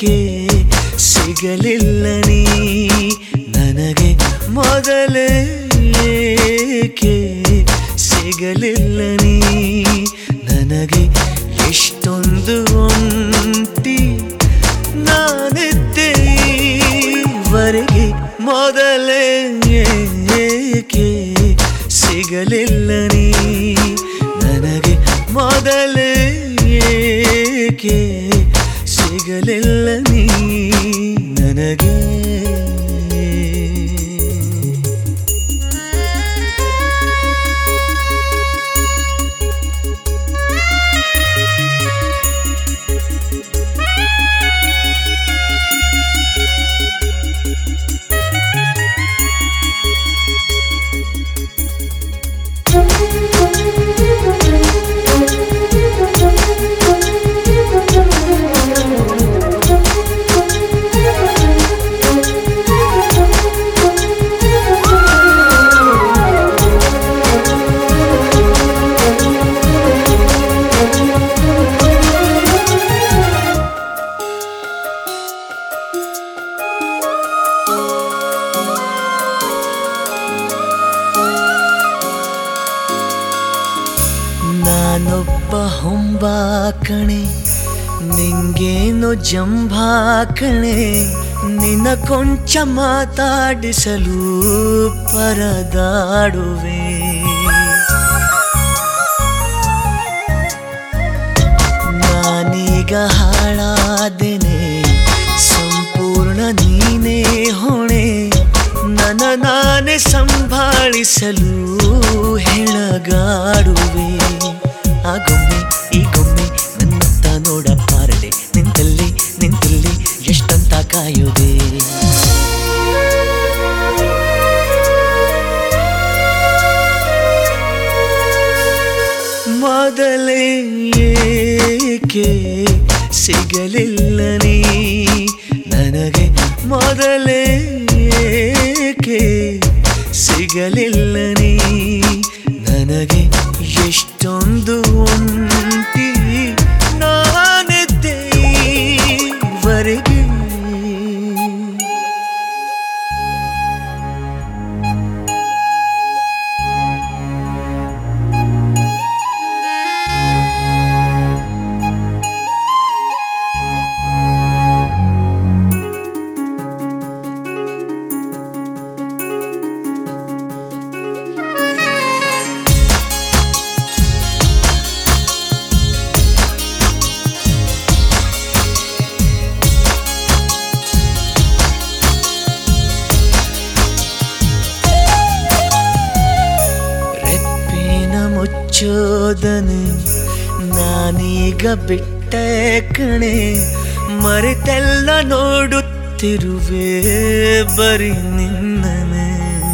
ಏಕೆ ಸಿಗಲಿಲ್ಲ ನೀ ನನಗೆ ಮೊದಲೇ ಏಕೆ ಸಿಗಲಿಲ್ಲ ನೀ ನನಗೆ ಎಷ್ಟೊಂದು ಒಂಟಿ ನಾನಿದ್ದೆ ಈವರೆಗೆ ಮೊದಲೇ ಏಕೆ ಸಿಗಲಿಲ್ಲ ನೀ ನನಗೆ ಮೊದಲೇ ಏಕೆ ಸಿಗಲಿಲ್ಲ ನೀ ನನಗೆ ನಾನೊಬ್ಬ ಹೊಂಬಾಕಣೆ ನಿಂಗೇನು ಜಂಬಾಕಣೆ ನಿನ್ನ ಕೊಂಚ ಮಾತಾಡಿಸಲು ಪರದಾಡುವೆ ನಾನೀಗ ಹಾಳಾದೆನೆ ಸಂಪೂರ್ಣ ನೀನೇ ಹೊಣೆ ನನ್ನ ನಾನೇ ಸಂಭಾಳಿಸಲು ಹೆಳಗಾಡುವೆ ಆ ಗೊಮ್ಮೆ ಈ ಗೊಮ್ಮೆ ನನ್ನತ್ತ ನೋಡ ಬಾರದೆ ನಿಂತಲ್ಲಿ ನಿಂತಲ್ಲಿ ಎಷ್ಟಂತ ಕಾಯುವೆ ಮೊದಲೇ ಏಕೆ ಸಿಗಲಿಲ್ಲ ನೀ ನನಗೆ ಮೊದಲೇ ಏಕೆ ಸಿಗಲಿಲ್ಲ ನೀ ನನಗೆ ಎಷ್ಟೊಂದು ಒಂಟಿ ನಾನಿದ್ದೆ ಈವರೆಗೆ ರೆಪ್ಪಿನ ಮುಚ್ಚೋದನೆ ನಾನೀಗ ಬಿಟ್ಟೆ ಕಣೆ ಮರೆತೆಲ್ಲ ನೋಡುತ್ತಿರುವೆ ಬರೀ ನಿನ್ನನೆ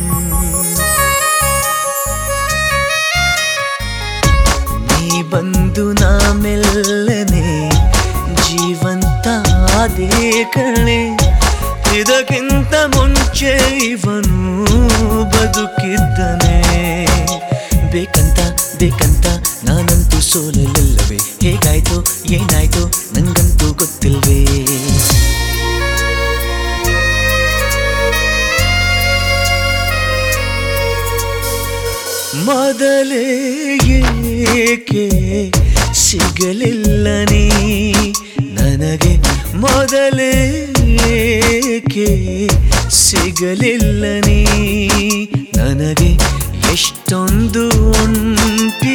ನೀ ಬಂದು ನಾ ಮೆಲ್ಲನೆ ಜೀವಂತ ಆದೇ ಕಣೆ ಇದಕ್ಕಿಂತ ಮುಂಚೆ ಇವನು ಬದುಕಿದ್ದನೆ ಬೇಕಂತ ಬೇಕಂತ ನಾನಂತೂ ಸೋಲಲಿಲ್ಲವೇ ಹೇಗಾಯ್ತು ಏನಾಯ್ತು ನಂಗಂತೂ ಗೊತ್ತಿಲ್ವೇ ಮೊದಲೇ ಏಕೆ ಸಿಗಲಿಲ್ಲ ನೀ ನನಗೆ ಮೊದಲೇ ಏಕೆ ಸಿಗಲಿಲ್ಲ ನೀ ನನಗೆ ಎಷ್ಟೊಂದು ಒಂಟಿ